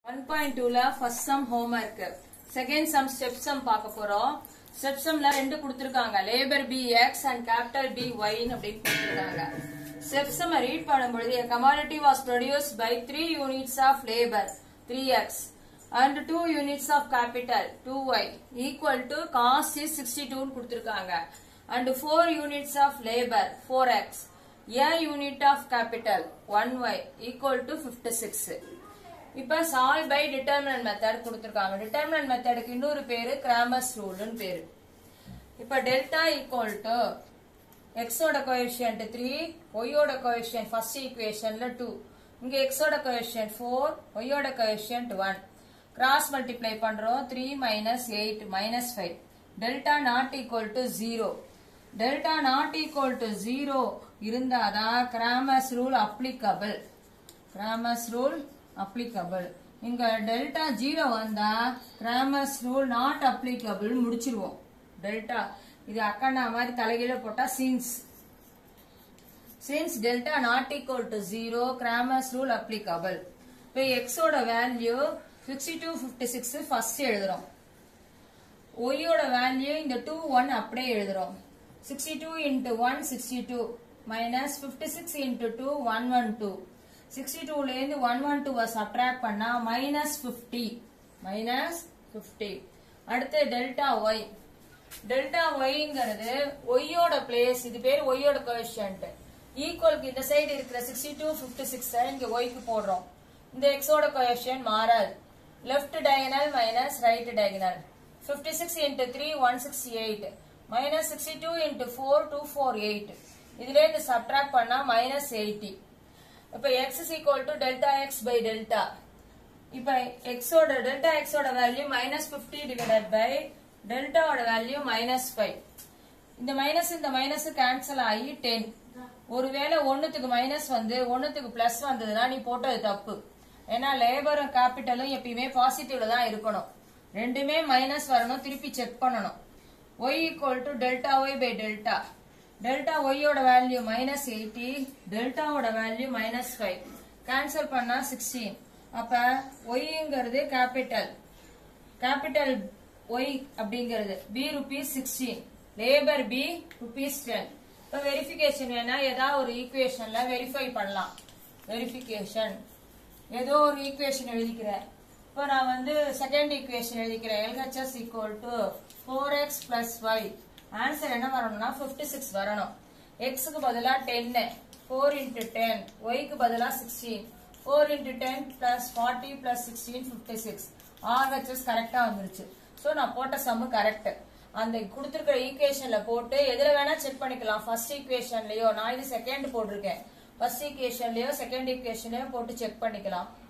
one point டூல first sum home work second sum step sum பார்க்க போறோம் step சம்ல ரெண்டு கொடுத்துருக்காங்க labour P X and capital P ஒய்னு அப்படின்னு கொடுத்துருக்காங்க ஸ்டெப் சம் ரீட் பண்ணும்பொழுது a commodity was produced by three units of labour three X and two units of capital two Y equal to cost is sixty டூன்னு கொடுத்துருக்காங்க and four units of labour four X a unit of capital one Y equal to fifty six இப்ப solve by determinant method கொடுத்திருக்காங்க determinant மெத்தடுக்கு இன்னொரு பேரு Cramer's ரூல்னு பேரு இப்ப டெல்டா ஈக்குவல் டு எக்ஸோட கோஎஃபிஷியன்ட் த்ரீ ஒய்யோட கோஎஃபிஷியன்ட் ஃபர்ஸ்ட் ஈக்குவேஷன்ல டூ இங்க எக்ஸோட கோஎஃபிஷியன்ட் ஃபோர் ஒய்யோட கோஎஃபிஷியன்ட் ஒன் கிராஸ் மல்டிப்ளை பண்றோம் three minus eight minus five delta not equal to zero delta not equal to zero இருந்தாதான் Cramer's rule applicable Cramer's rule applicable இங்க delta zero வந்தா Cramer's rule not applicable முடிச்சிருவோம் delta இது அக்கண்ணா மாதிரி தலைகீழ போட்டா since since delta not equal to zero Cramer's rule applicable இப்போ எக்ஸோட value sixty two fifty six first எழுதுறோம் ஒய்யோட வேல்யூ இந்த டூ ஒன் அப்படியே எழுதுறோம் sixty two into one sixty two minus fifty six into two one one two sixty டூலேருந்து one one டூவை subtract பண்ணா மைனஸ் ஃபிஃப்டி மைனஸ் ஃபிஃப்டி அடுத்து delta Y delta ஒய்ங்கிறது ஒய்யோட பிளேஸ் இது பேர் ஒய்யோட கோஎஃபிஷியன்ட் ஈக்குவலுக்கு இந்த சைடு இருக்கிற சிக்ஸ்டி டூ ஃபிஃப்டி சிக்ஸ் இங்க ஒய்க்கு போடுறோம் இந்த எக்ஸோட கோஎஃபிஷியன்ட் மாறாது left diagonal minus right diagonal fifty six into three one sixty eight minus sixty two into four two four eight இதுல இருந்து சப்ட்ராக்ட் பண்ணா மைனஸ் எயிட்டி இப்ப X is equal to delta X by delta இப்ப எக்ஸோட delta எக்ஸோட value minus fifty divided by டெல்டாவோட value minus five இந்த minus இந்த மைனஸ் கேன்சல் ஆகி டென் ஒருவேளை ஒன்னுத்துக்கு மைனஸ் வந்து ஒன்னுத்துக்கு பிளஸ் வந்ததுன்னா நீ போட்டது தப்பு ஏன்னா லேபரும் கேபிட்டலும் எப்பயுமே பாசிட்டிவ்ல தான் இருக்கணும் ரெண்டுமே மைனஸ் வரணும் திருப்பி செக் பண்ணணும் Y equal to delta Y by delta delta ஒய்யோட வேல்யூ மைனஸ் எயிட்டி டெல்டாவோட வேல்யூ மைனஸ் ஃபைவ் கேன்சல் பண்ணா சிக்ஸ்டீன் அப்ப ஒய்ங்கிறது கேபிட்டல் கேபிட்டல் ஒய் அப்படிங்கிறது P rupees sixteen labour P rupees ten இப்போ வெரிஃபிகேஷன் வேணா ஏதாவது ஒரு ஈக்குவேஷன்ல வெரிஃபை பண்ணலாம் வெரிஃபிகேஷன் ஏதோ ஒரு ஈக்குவேஷன் எழுதிக்கிறேன் இப்போ நான் வந்து செகண்ட் ஈக்குவேஷன் எழுதிக்கிறேன் LHS equal to four X plus Y answer என்ன வரணும்னா ஃபிஃப்டி சிக்ஸ் வரணும் எக்ஸுக்கு பதிலா டென்னு ஃபோர் இன்ட்டு டென் ஒய்க்கு பதிலா sixteen four into ten plus forty plus sixteen fifty six RHS கரெக்டா வந்துருச்சு ஸோ நான் போட்ட சம்மு கரெக்ட் அந்த கொடுத்துருக்கிற ஈக்குவேஷன்ல போட்டு எதுல வேணா செக் பண்ணிக்கலாம் ஃபர்ஸ்ட் ஈக்குவேஷன்லயோ நான் இது செகண்ட் போட்டிருக்கேன் ஃபர்ஸ்ட் ஈக்குவேஷன்லயோ செகண்ட் ஈக்குவேஷன்லயோ போட்டு செக் பண்ணிக்கலாம்